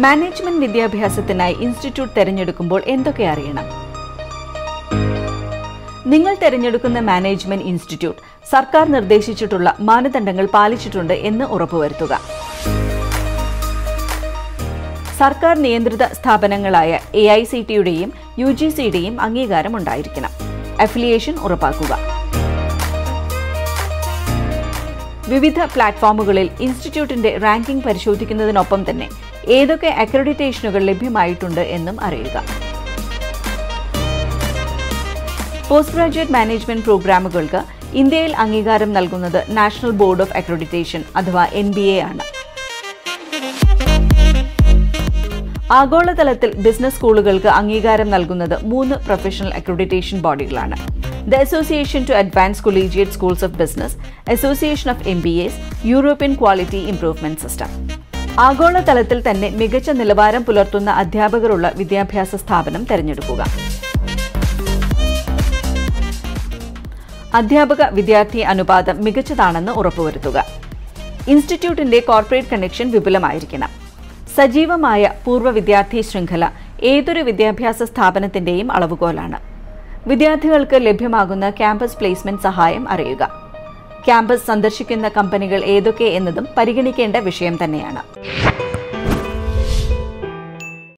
management വിദ്യാഭ്യാസത്തിനായി institute തിരഞ്ഞെടുക്കുമ്പോൾ എന്തൊക്കെ അറിയണം നിങ്ങൾ തിരഞ്ഞെടുക്കുന്ന മാനേജ്മെന്റ് ഇൻസ്റ്റിറ്റ്യൂട്ട് സർക്കാർ നിർദ്ദേശിച്ചിട്ടുള്ള മാനദണ്ഡങ്ങൾ പാലിച്ചിട്ടുണ്ട് എന്ന് ഉറപ്പുവരുത്തുക സർക്കാർ നിയന്ത്രിത സ്ഥാപനങ്ങളായ എ ഐ സി ടിയുടെയും യു ജി സിയുടെയും അംഗീകാരം ഉണ്ടായിരിക്കണം അഫിലിയേഷൻ ഉറപ്പാക്കുക വിവിധ പ്ലാറ്റ്ഫോമുകളിൽ ഇൻസ്റ്റിറ്റ്യൂട്ടിന്റെ റാങ്കിംഗ് പരിശോധിക്കുന്നതിനൊപ്പം തന്നെ ഏതൊക്കെ അക്രഡിറ്റേഷനുകൾ ലഭ്യമായിട്ടുണ്ട് എന്നും അറിയുക പോസ്റ്റ് ഗ്രാജുവേറ്റ് മാനേജ്മെന്റ് പ്രോഗ്രാമുകൾക്ക് ഇന്ത്യയിൽ അംഗീകാരം നൽകുന്നത് നാഷണൽ ബോർഡ് ഓഫ് അക്രഡിറ്റേഷൻ അഥവാ എൻ ബി എ ആണ് ആഗോളതലത്തിൽ ബിസിനസ് സ്കൂളുകൾക്ക് അംഗീകാരം നൽകുന്നത് മൂന്ന് പ്രൊഫഷണൽ അക്രഡിറ്റേഷൻ ബോഡികളാണ് the association to advance collegiate schools of business association of M B S European quality improvement system ആഗോളതലത്തിൽ തന്നെ മികച്ച നിലവാരം പുലർത്തുന്ന അധ്യാപകരുള്ള വിദ്യാഭ്യാസ സ്ഥാപനം തിരഞ്ഞെടുക്കുക അധ്യാപക വിദ്യാർത്ഥി അനുപാതം മികച്ചതാണെന്ന് ഉറപ്പുവരുത്തുക ഇൻസ്റ്റിറ്റ്യൂട്ടിന്റെ കോർപ്പറേറ്റ് കണക്ഷൻ വിപുലമായിരിക്കണം സജീവമായ പൂർവ്വ വിദ്യാർത്ഥി ശൃംഖല ഏതൊരു വിദ്യാഭ്യാസ സ്ഥാപനത്തിന്റെയും അളവുകോലാണ് വിദ്യാർത്ഥികൾക്ക് ലഭ്യമാകുന്ന ക്യാമ്പസ് പ്ലേസ്മെന്റ് സഹായം അറിയുക ക്യാമ്പസ് സന്ദർശിക്കുന്ന കമ്പനികൾ ഏതൊക്കെ എന്നതും പരിഗണിക്കേണ്ട വിഷയം തന്നെയാണ്